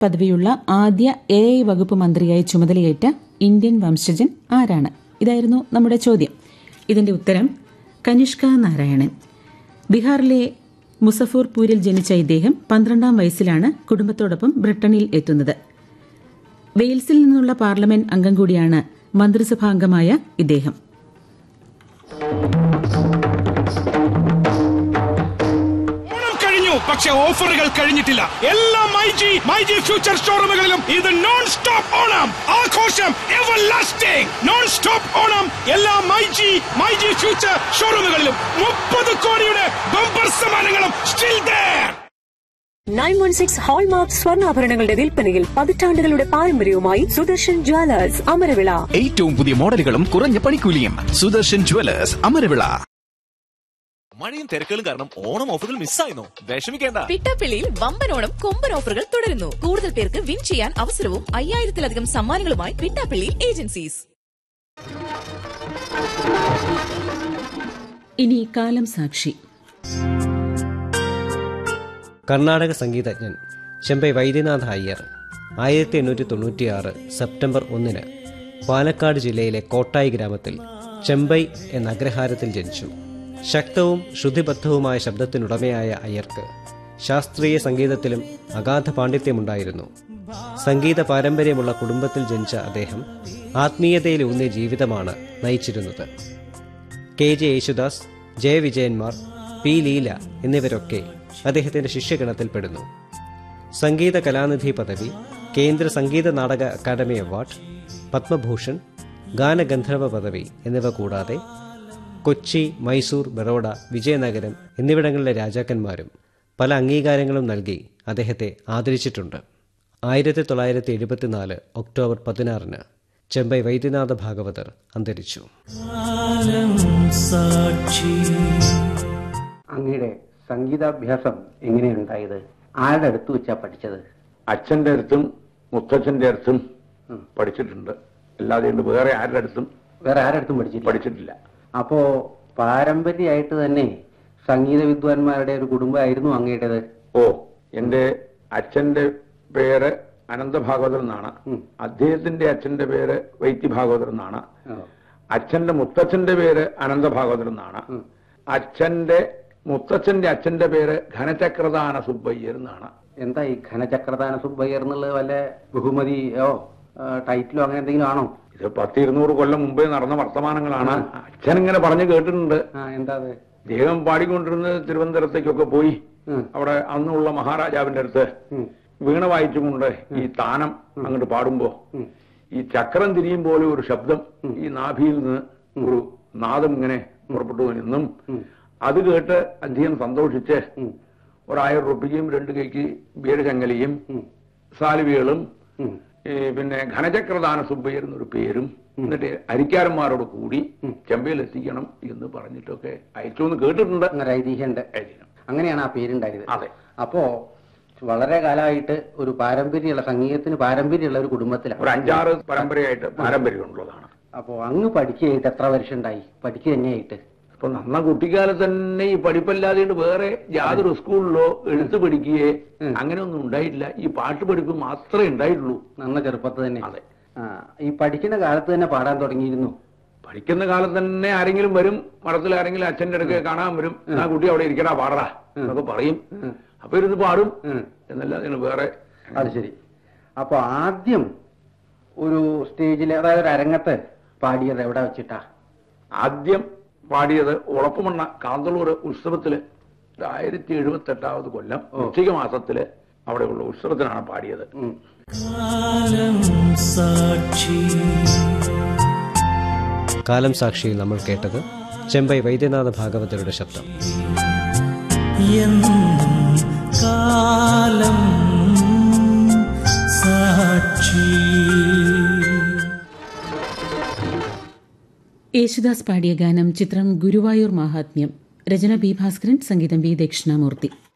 പദവിയുള്ള ആദ്യ A I വകുപ്പ് മന്ത്രിയായി ചുമതലയേറ്റ ഇന്ത്യൻ വംശജൻ ആരാണ് ഇതായിരുന്നു നമ്മുടെ ചോദ്യം ഇതിന്റെ ഉത്തരം കനിഷ്ക നാരായണൻ ബീഹാറിലെ മുസഫൂർപൂരിൽ ജനിച്ച ഇദ്ദേഹം പന്ത്രണ്ടാം വയസ്സിലാണ് കുടുംബത്തോടൊപ്പം ബ്രിട്ടനിൽ എത്തുന്നത് വെയിൽസിൽ നിന്നുള്ള പാർലമെന്റ് അംഗം കൂടിയാണ് മന്ത്രിസഭാംഗമായ ഇദ്ദേഹം ഓണം കഴിഞ്ഞു പക്ഷെ ഓഫറുകൾ കഴിഞ്ഞിട്ടില്ല എല്ലാ മൈജി മൈജി ഫ്യൂച്ചർ ഷോറൂമുകളിലും ഇത് നോൺ സ്റ്റോപ്പ് ഓണം ആഘോഷം ever lasting non stop Onam എല്ലാ മൈജി മൈജി ഫ്യൂച്ചർ ഷോറൂമുകളിലും മുപ്പത് കോടിയുടെ ബമ്പർ സമ്മാനങ്ങളും still there nine one six hallmark സ്വർണ്ണാഭരണങ്ങളുടെ വിൽപ്പനയിൽ പതിറ്റാണ്ടുകളുടെ പാരമ്പര്യവുമായി സുദർശൻ ജ്വല്ലേഴ്സ് അമരവിള ഏറ്റവും പുതിയ മോഡലുകളും കുറഞ്ഞ പണിക്കൂലിയും സുദർശൻ ജുവലേഴ്സ് അമരവിള മഴയും തിരക്കുകളും കാരണം ഓണം ഓഫറുകൾ മിസ്സായിരുന്നു വിഷമിക്കേണ്ട പിട്ടാപ്പിള്ളിയിൽ വമ്പനോണം കൊമ്പൻ ഓഫറുകൾ തുടരുന്നു കൂടുതൽ പേർക്ക് വിൻ ചെയ്യാൻ അവസരവും അയ്യായിരത്തിലധികം സമ്മാനങ്ങളുമായി പിട്ടാപ്പിള്ളി ഏജൻസീസ് ഇനി കാലം സാക്ഷി കർണാടക സംഗീതജ്ഞൻ ചെമ്പൈ വൈദ്യനാഥ അയ്യർ ആയിരത്തി എണ്ണൂറ്റി തൊണ്ണൂറ്റിയാറ് സെപ്റ്റംബർ ഒന്നിന് പാലക്കാട് ജില്ലയിലെ കോട്ടായി ഗ്രാമത്തിൽ ചെമ്പൈ എന്ന അഗ്രഹാരത്തിൽ ജനിച്ചു ശക്തവും ശ്രുതിബദ്ധവുമായ ശബ്ദത്തിനുടമയായ അയ്യർക്ക് ശാസ്ത്രീയ സംഗീതത്തിലും അഗാധ പാണ്ഡിത്യമുണ്ടായിരുന്നു സംഗീത പാരമ്പര്യമുള്ള കുടുംബത്തിൽ ജനിച്ച അദ്ദേഹം ആത്മീയതയിലൂന്നിയ ജീവിതമാണ് നയിച്ചിരുന്നത് കെ ജെ യേശുദാസ് ജയവിജയന്മാർ പി ലീല എന്നിവരൊക്കെ അദ്ദേഹത്തിന്റെ ശിഷ്യഗണത്തിൽപ്പെടുന്നു സംഗീത കലാനിധി പദവി കേന്ദ്ര സംഗീത നാടക അക്കാദമി അവാർഡ് പത്മഭൂഷൺ ഗാനഗന്ധർവ പദവി എന്നിവ കൂടാതെ കൊച്ചി മൈസൂർ ബറോഡ വിജയനഗരം എന്നിവിടങ്ങളിലെ രാജാക്കന്മാരും പല അംഗീകാരങ്ങളും നൽകി അദ്ദേഹത്തെ ആദരിച്ചിട്ടുണ്ട് ആയിരത്തി തൊള്ളായിരത്തി എഴുപത്തിനാല് ഒക്ടോബർ പതിനാറിന് ചെമ്പൈ വൈദ്യനാഥ ഭാഗവതർ അന്തരിച്ചു അങ്ങയുടെ സംഗീതാഭ്യാസം എങ്ങനെയുണ്ടായത് ആരുടെ അടുത്ത് വെച്ചാ പഠിച്ചത് അച്ഛന്റെ അടുത്തും മുത്തച്ഛന്റെ അടുത്തും പഠിച്ചിട്ടുണ്ട് അല്ലാതെ ഉണ്ട് വേറെ ആരുടെ അടുത്തും വേറെ ആരുടെ അടുത്തും പഠിച്ചില്ല പഠിച്ചിട്ടില്ല അപ്പോ പാരമ്പര്യമായിട്ട് തന്നെ സംഗീത വിദ്വാൻമാരുടെ ഒരു കുടുംബമായിരുന്നു അങ്ങയുടേത് ഓ എന്റെ അച്ഛന്റെ പേര് അനന്തഭാഗവതർ എന്നാണ് അദ്ദേഹത്തിന്റെ അച്ഛന്റെ പേര് വൈദ്യഭാഗവതർ എന്നാണ് അച്ഛന്റെ മുത്തച്ഛന്റെ പേര് അനന്തഭാഗവതർ എന്നാണ് അച്ഛന്റെ മുത്തച്ഛന്റെ അച്ഛന്റെ പേര് ഘനചക്രദാന സുബ്ബയ്യർ എന്നാണ് എന്താ ഈ ഘനചക്രദാന സുബ്ബയ്യർ എന്നുള്ളത് വല്ല ബഹുമതിയോ ആ, ടൈറ്റിലോ അങ്ങനെ എന്തെങ്കിലും ആണോ ഇത് പത്ത് ഇരുന്നൂറ് കൊല്ലം മുമ്പേ നടന്ന വർത്തമാനങ്ങളാണ് അച്ഛൻ ഇങ്ങനെ പറഞ്ഞു കേട്ടിട്ടുണ്ട് ആ എന്താ അത് അദ്ദേഹം പാടിക്കൊണ്ടിരുന്നത് തിരുവനന്തപുരത്തേക്കൊക്കെ പോയി ഉം. അവിടെ അന്നുള്ള മഹാരാജാവിന്റെ അടുത്ത് ഉം. വീണ വായിച്ചുകൊണ്ട് ഈ താനം അങ്ങോട്ട് പാടുമ്പോ ഉം. ഈ ചക്രം തിരിയും പോലെ ഒരു ശബ്ദം ഈ നാഭിയിൽ നിന്ന് ഒരു നാദം ഇങ്ങനെ പുറപ്പെട്ടു എന്നും അത് കേട്ട് അദ്ദേഹം സന്തോഷിച്ച് ഒരായിരം റുപ്യയും രണ്ട് കൈക്ക് ബീരചങ്ങലിയും സാലുവികളും ഉം. ഈ പിന്നെ ഘനചക്രദാന സുബ്ബയ്യർ എന്നൊരു പേരും എന്നിട്ട് അരിക്കാരന്മാരോട് കൂടി ചെമ്പയിൽ എത്തിക്കണം എന്ന് പറഞ്ഞിട്ടൊക്കെ അയച്ചു എന്ന് കേട്ടിട്ടുണ്ട് അങ്ങനെ ഐതിഹ്യമുണ്ട് ഐതിഹ്യം. അങ്ങനെയാണ് ആ പേരുണ്ടായത് അതെ. അപ്പോ വളരെ കാലമായിട്ട് ഒരു പാരമ്പര്യമുള്ള സംഗീതത്തിന് പാരമ്പര്യമുള്ള ഒരു കുടുംബത്തിലാണ് ഒരു അഞ്ചാറ് പരമ്പരയായിട്ട് പാരമ്പര്യമുള്ളതാണ് അപ്പോ അങ്ങ് പഠിക്കുകയായിട്ട് എത്ര വർഷം ഉണ്ടായി പഠിക്കുക തന്നെയായിട്ട് അപ്പൊ നന്ന കുട്ടിക്കാലത്ത് തന്നെ ഈ പഠിപ്പല്ലാതെ വേറെ യാതൊരു സ്കൂളിലോ എഴുത്ത് പഠിക്കുകയെ അങ്ങനെയൊന്നും ഉണ്ടായിട്ടില്ല ഈ പാട്ട് പഠിപ്പ് മാത്രമേ ഉണ്ടായിട്ടുള്ളൂ നന്ന ചെറുപ്പത്ത് തന്നെ അതെ. ആ ഈ പഠിക്കുന്ന കാലത്ത് തന്നെ പാടാൻ തുടങ്ങിയിരുന്നു പഠിക്കുന്ന കാലത്ത് തന്നെ ആരെങ്കിലും വരും മഠത്തിൽ ആരെങ്കിലും അച്ഛന്റെ അടുക്ക് കാണാൻ വരും ആ കുട്ടി അവിടെ ഇരിക്കടാ പാടടാ എന്നൊക്കെ പറയും അപ്പൊ ഇരുന്ന് പാടും ഉം. എന്നല്ലാതെ വേറെ അത് ശരി അപ്പൊ ആദ്യം ഒരു സ്റ്റേജിൽ അതായത് ഒരു അരങ്ങത്ത് പാടിയത് എവിടെ വെച്ചിട്ടാ ആദ്യം പാടിയത് ഉളപ്പമണ്ണ കാന്തളൂർ ഉത്സവത്തില് ആയിരത്തി എഴുപത്തി എട്ടാമത് കൊല്ലം വൃശ്ചിക മാസത്തില് അവിടെയുള്ള ഉത്സവത്തിനാണ് പാടിയത് ഉം. കാലം സാക്ഷിയിൽ നമ്മൾ കേട്ടത് ചെമ്പൈ വൈദ്യനാഥ ഭാഗവതരുടെ ശബ്ദം യേശുദാസ് പാടിയ ഗാനം ചിത്രം ഗുരുവായൂർ മാഹാത്മ്യം രചന ബി ഭാസ്കരൻ സംഗീതം ബി ദക്ഷിണാമൂർത്തി